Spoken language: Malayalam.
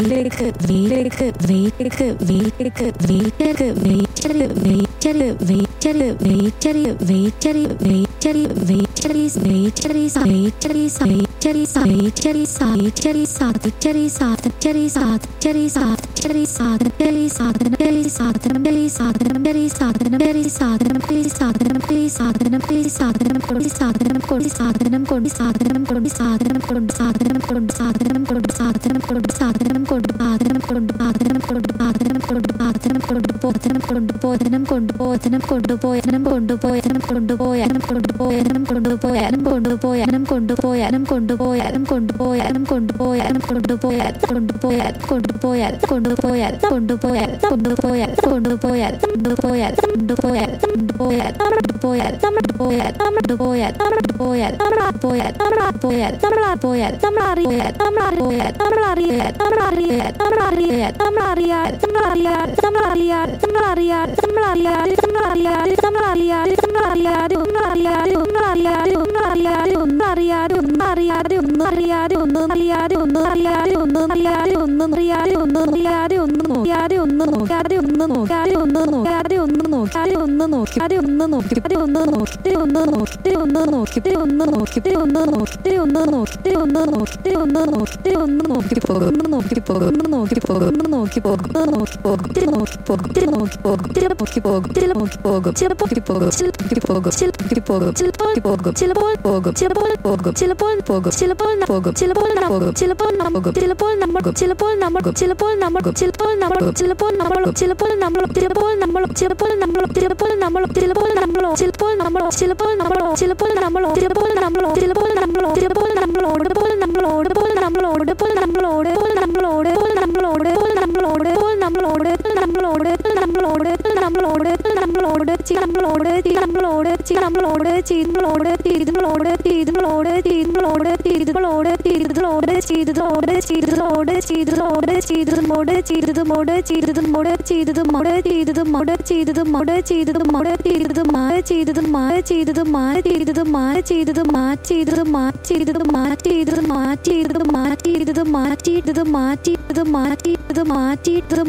വീലേക്ക് വീലേക്ക് വീലേക്ക് വീലേക്ക് വീലേക്ക് വെയിറ്ററി വെയിറ്ററി വെയിറ്ററി വെയിറ്ററി വെയിറ്ററി വെയിറ്ററി വെയിറ്ററീസ് വെയിറ്ററീസ് വെയിറ്ററീസ് വെയിറ്ററീസ് വെയിറ്ററീസ് വെയിറ്ററി സാധിച്ചറി സാധിച്ചറി സാധിച്ചറി സാധിച്ചറി സാധനരി സാധനരി സാധനരി സാധനരി സാധനരി സാധനരി സാധനരി സാധനരി സാധനം കൊടി സാധനം കൊടി സാധനം കൊടി സാധനം കൊടി സാധനം കൊണ്ട് സാധനം കൊണ്ട് സാധനം കൊണ്ട് സാധനം കൊണ്ട് സാധനം കൊണ്ട് സാധനം കൊണ്ട് സാധനം കൊണ്ട് സാധനം കൊണ്ട് സാധനം കൊണ്ട് പോധനം കൊണ്ട് പോധനം കൊണ്ട് പോധനം കൊണ്ട് പോയനം കൊണ്ട് പോയനം കൊണ്ട് പോയനം കൊണ്ട് പോയനം കൊണ്ട് പോയനം കൊണ്ട് പോയനം കൊണ്ട് പോയനം കൊണ്ട് പോയനം കൊണ്ട് പോയനം കൊണ്ട് പോയനം കൊണ്ട് പോയാൽ കൊണ്ട് പോയാൽ കൊണ്ട് പോയാൽ കൊണ്ട് പോയാൽ കൊണ്ട് പോയാൽ കൊണ്ട് പോയാൽ കൊണ്ട് പോയാൽ കൊണ്ട് പോയാൽ കൊണ്ട് പോയാൽ കൊണ്ട് പോയാൽ കൊണ്ട് പോയാൽ നമ്മൾ പോയാൽ നമ്മൾ പോയാൽ നമ്മൾ പോയാൽ നമ്മൾ പോയാൽ നമ്മൾ പോയാൽ നമ്മൾ പോയാൽ നമ്മൾ അറിയാൽ നമ്മൾ അറിയാൽ നമ്മൾ അറിയാൽ നമ്മൾ അറിയാൽ നമ്മൾ അറിയാൽ നമ്മൾ അറിയാൽ നമ്മൾ അറിയാൽ നമ്മൾ അറിയാൽ നമ്മൾ അറിയാൽ നമ്മൾ അറിയാൽ നമ്മൾ അറിയാൽ നമ്മൾ അറിയാൽ നമ്മൾ അറിയാതെ ഒന്നും അറിയാതെ ഒന്നും അറിയാതെ ഒന്നും അറിയാതെ ഒന്നും അറിയാതെ ഒന്നും അറിയാതെ ഒന്നും അറിയാതെ ഒന്നും അറിയാതെ ഒന്നും അറിയാതെ ഒന്നും അറിയാതെ ഒന്നും അറിയാതെ ഒന്നും അറിയാതെ ഒന്നും നോക്കാതെ ഒന്നും നോക്കാതെ ഒന്നും നോക്കാതെ ഒന്നും നോക്കാതെ ഒന്നും നോക്കാതെ ഒന്നും നോക്കാതെ ഒന്നും നോക്കിത്തെ ഒന്ന് നോക്കിത്തെ ഒന്ന് നോക്കിത്തെ ഒന്ന് നോക്കിത്തെ ഒന്ന് നോക്കിത്തെ ഒന്ന് നോക്കിത്തെ ഒന്ന് നോക്കിത്തെ ഒന്ന് നോക്കിത്തെ ഒന്ന് നോക്കിത്തെ ഒന്ന് നോക്കി പോകും ഒന്ന് നോക്കി പോകും ഒന്ന് നോക്കി പോകും ഒന്ന് നോക്കി പോകും ഒന്ന് നോക്കി പോകും തിരി നോക്കി പോകും തിരി നോക്കി പോകും തിരി നോക്കി പോകും തിരി നോക്കി പോകും ചിലപ്പോൾ തിരി പോകും ചിലപ്പോൾ പോകും ചിലപ്പോൾ തിരി പോകും ചിലപ്പോൾ പോകും ചിലപ്പോൾ പോകും ചിലപ്പോൾ പോകും ചിലപ്പോൾ പോകും ചിലപ്പോൾ പോകും ചിലപ്പോൾ പോകും ചിലപ്പോൾ പോകും ചിലപ്പോൾ നമ്മൾ ചിലപ്പോൾ നമ്മൾ ചിലപ്പോൾ നമ്മൾ ചിലപ്പോൾ നമ്മൾ ചിലപ്പോൾ നമ്മൾ ചിലപ്പോൾ നമ്മൾ ചിലപ്പോൾ നമ്മൾ ചിലപ്പോൾ നമ്മൾ ചിലപ്പോൾ നമ്മൾ ചിലപ്പോൾ നമ്മളോ ചിലപ്പോൾ നമ്മളോ ചിലപ്പോൾ നമ്മളോ ചിലപ്പോൾ നമ്മളോ ചിലപ്പോൾ നമ്മളോ ചിലപ്പോൾ നമ്മളോ ചിലപ്പോൾ നമ്മളോട് പോൽ നമ്മളോട് പോൽ നമ്മളോട് പോൽ നമ്മളോട് പോൽ നമ്മളോട് പോൽ നമ്മളോട് പോൽ നമ്മളോട് പോൽ നമ്മളോട് നമ്മളോട് നമ്മളോട് നമ്മളോട് നമ്മളോട് ചി നമ്മളോട് ചി നമ്മളോട് ചി നമ്മളോട് ചി നമ്മളോട് ചെയ്തങ്ങളോട് ചെയ്തങ്ങളോട് ചെയ്തങ്ങളോട് ചെയ്തങ്ങളോട് ചെയ്തങ്ങളോട് ചെയ്തതോട് ചെയ്തതോട് ചെയ്തതോട് ചെയ്തതുമോട് ചെയ്തതുമോട് ചെയ്തതുമോട് ചെയ്തതുമോട് ചെയ്തതുമോട് ചെയ്തതുമോട് ചെയ്തതുമോട് ചെയ്തതും മാ ചെയ്തതും മാ ചെയ്തതും മാ ചെയ്തതും മാ ചെയ്തതും മാ ചെയ്തതും മാ ചെയ്തതും മാ ചെയ്തതും മാ ചെയ്തതും മാറ്റിയിട്ടതും മാറ്റിയിട്ടതും മാറ്റിയിട്ടതും മാറ്റിയിട്ടതും മാറ്റിയിട്ടതും മാറ്റിയിട്ടതും